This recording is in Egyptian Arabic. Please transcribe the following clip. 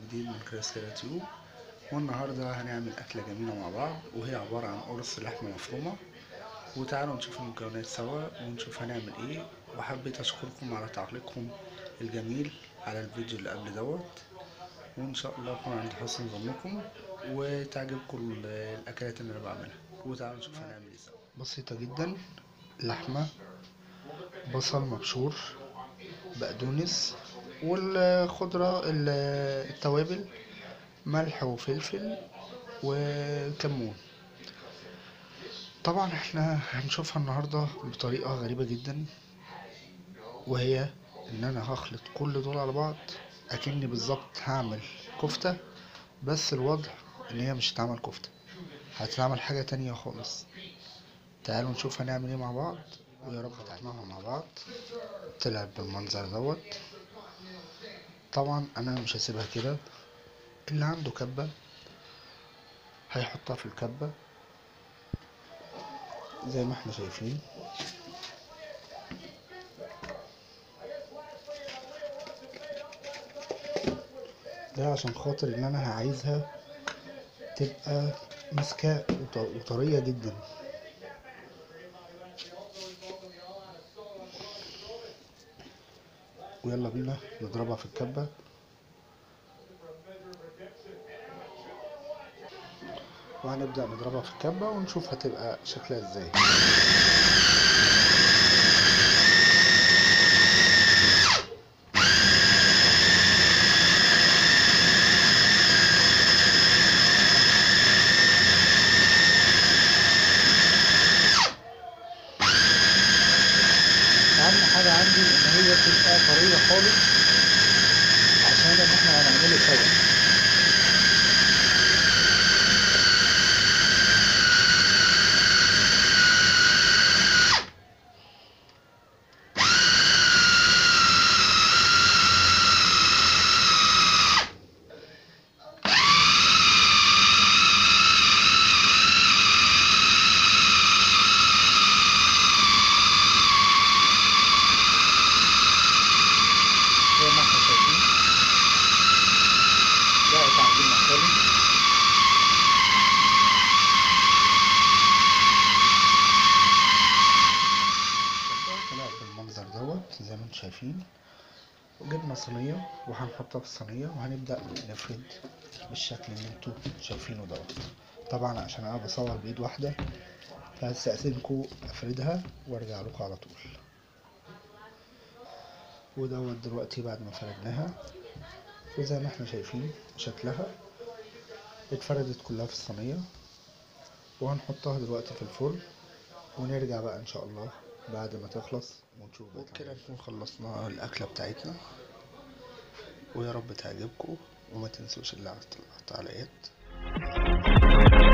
جديد من كريستال تيوب والنهاردة هنعمل أكلة جميلة مع بعض وهي عبارة عن قرص لحمة مفرومة وتعالوا نشوف المكونات سوا ونشوف هنعمل ايه وحبيت أشكركم على تعليقكم الجميل على الفيديو اللي قبل دوت وإن شاء الله أكون عند حسن ظنكم وتعجبكم ال- الأكلات اللي أنا بعملها وتعالوا نشوف هنعمل ايه سوا بسيطة جدا لحمة بصل مبشور بقدونس والخضرة ال- التوابل ملح وفلفل وكمون طبعا احنا هنشوفها النهاردة بطريقة غريبة جدا وهي ان انا هخلط كل دول على بعض اكني بالظبط هعمل كفتة بس الوضع ان هي مش هتعمل كفتة هتتعمل حاجة تانية خالص تعالوا نشوف هنعمل ايه مع بعض ويا رب تعملها مع بعض طلعت بالمنظر دوت طبعا انا مش هسيبها كده اللي عنده كبة هيحطها في الكبة زي ما احنا شايفين ده عشان خاطر ان انا عايزها تبقى ماسكة وط- وطرية جدا ويلا بينا نضربها في الكبة وهنبدأ نضربها في الكبة ونشوف هتبقى شكلها ازاي اهم حاجة عندي ان هي تبقى طرية خالص عشان ان احنا هنعمله سوا زي ما احنا شايفين بقت عندنا خالص طلعت بالمنظر دوت زي ما انتم شايفين وجبنا صينية وهنحطها في الصينية وهنبدأ نفرد بالشكل اللي انتوا شايفينه دوت طبعا عشان انا بصور بايد واحدة فهستأذنكم افردها وارجع لكم على طول ودوت دلوقتي بعد ما فردناها وزي ما احنا شايفين شكلها اتفردت كلها في الصينية وهنحطها دلوقتي في الفرن ونرجع بقى ان شاء الله بعد ما تخلص ونشوف بقى كده نكون خلصنا الأكلة بتاعتنا ويا رب تعجبكم وما تنسوش التعليقات